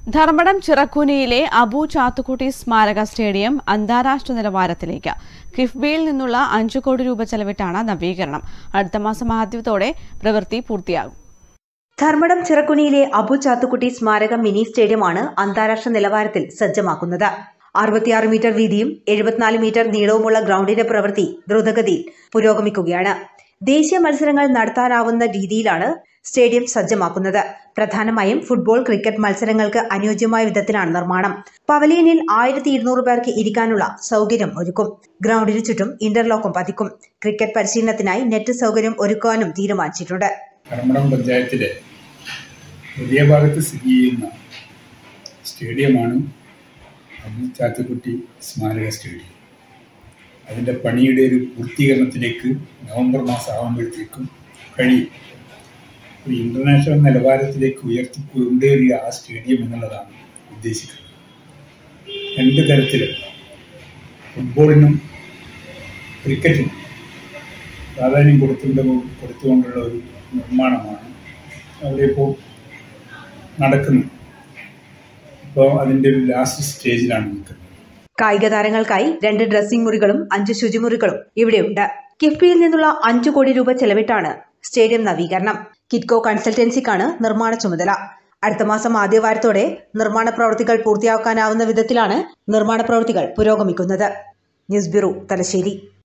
ധർമ്മടം ചിറക്കുനിയിലെ അബു ചാത്തുക്കുട്ടി സ്മാരക സ്റ്റേഡിയം അന്താരാഷ്ട്ര നിലവാരത്തിലേക്ക് കിഫ്ബിയിൽ നിന്നുള്ള അഞ്ചു കോടി രൂപ ചെലവിട്ടാണ് നവീകരണം അടുത്ത മാസം ആദ്യത്തോടെ പ്രവൃത്തി പൂർത്തിയാകും ധർമ്മടം ചിറക്കുനിയിലെ അബു ചാത്തുക്കുട്ടി സ്മാരക മിനി സ്റ്റേഡിയമാണ് അന്താരാഷ്ട്ര നിലവാരത്തിൽ സജ്ജമാക്കുന്നത് അറുപത്തിയാറ് മീറ്റർ വീതിയും എഴുപത്തിനാല് മീറ്റർ നീളവുമുള്ള ഗ്രൗണ്ടിന്റെ പ്രവൃത്തി ദ്രുതഗതിയിൽ പുരോഗമിക്കുകയാണ് ദേശീയ മത്സരങ്ങൾ നടത്താനാവുന്ന രീതിയിലാണ് സ്റ്റേഡിയം സജ്ജമാക്കുന്നത് പ്രധാനമായും ഫുട്ബോൾ ക്രിക്കറ്റ് മത്സരങ്ങൾക്ക് അനുയോജ്യമായ വിധത്തിലാണ് നിർമ്മാണം പവലിയനിൽ ആയിരത്തി ഇരുന്നൂറ് പേർക്ക് ഇരിക്കാനുള്ള സൗകര്യം ഒരുക്കും ഗ്രൗണ്ടിനു ചുറ്റും ഇന്റർലോക്കും പതിക്കും ക്രിക്കറ്റ് പരിശീലനത്തിനായി നെറ്റ് സൗകര്യം ഒരുക്കാനും തീരുമാനിച്ചിട്ടുണ്ട് കർമ്മടം പഞ്ചായത്തിലെ വലിയ ഭാഗത്ത് സ്ഥിതി ചെയ്യുന്ന സ്റ്റേഡിയമാണ് അബു ചാത്തുക്കുട്ടി സ്മാരക സ്റ്റേഡിയം അതിൻ്റെ പണിയുടെ ഒരു പൂർത്തീകരണത്തിലേക്ക് നവംബർ മാസം ആകുമ്പോഴത്തേക്കും കഴിയും ഒരു ഇൻ്റർനാഷണൽ നിലവാരത്തിലേക്ക് ഉയർത്തി കൊണ്ടുവരിക ആ സ്റ്റേഡിയം എന്നുള്ളതാണ് ഉദ്ദേശിക്കുന്നത് രണ്ട് തരത്തിലും ഫുട്ബോളിനും ക്രിക്കറ്റിനും പ്രാധാന്യം കൊടുത്തുകൊണ്ട് കൊടുത്തുകൊണ്ടുള്ള ഒരു നിർമ്മാണമാണ് അവിടെ ഇപ്പോൾ നടക്കുന്നത് ഇപ്പോൾ അതിൻ്റെ ഒരു ലാസ്റ്റ് സ്റ്റേജിലാണ് നിൽക്കുന്നത് കായിക താരങ്ങൾക്കായി രണ്ട് ഡ്രസ്സിംഗ് മുറികളും അഞ്ച് ശുചിമുറികളും ഇവിടെയുണ്ട് കിഫ്ബിയിൽ നിന്നുള്ള അഞ്ചു കോടി രൂപ ചെലവിട്ടാണ് സ്റ്റേഡിയം നവീകരണം കിറ്റ്കോ കൺസൾട്ടൻസിക്കാണ് നിർമ്മാണ ചുമതല അടുത്ത മാസം ആദ്യവാരത്തോടെ നിർമ്മാണ പ്രവൃത്തികൾ പൂർത്തിയാക്കാനാവുന്ന വിധത്തിലാണ് നിർമ്മാണ പ്രവൃത്തികൾ പുരോഗമിക്കുന്നത് ന്യൂസ് ബ്യൂറോ തലശ്ശേരി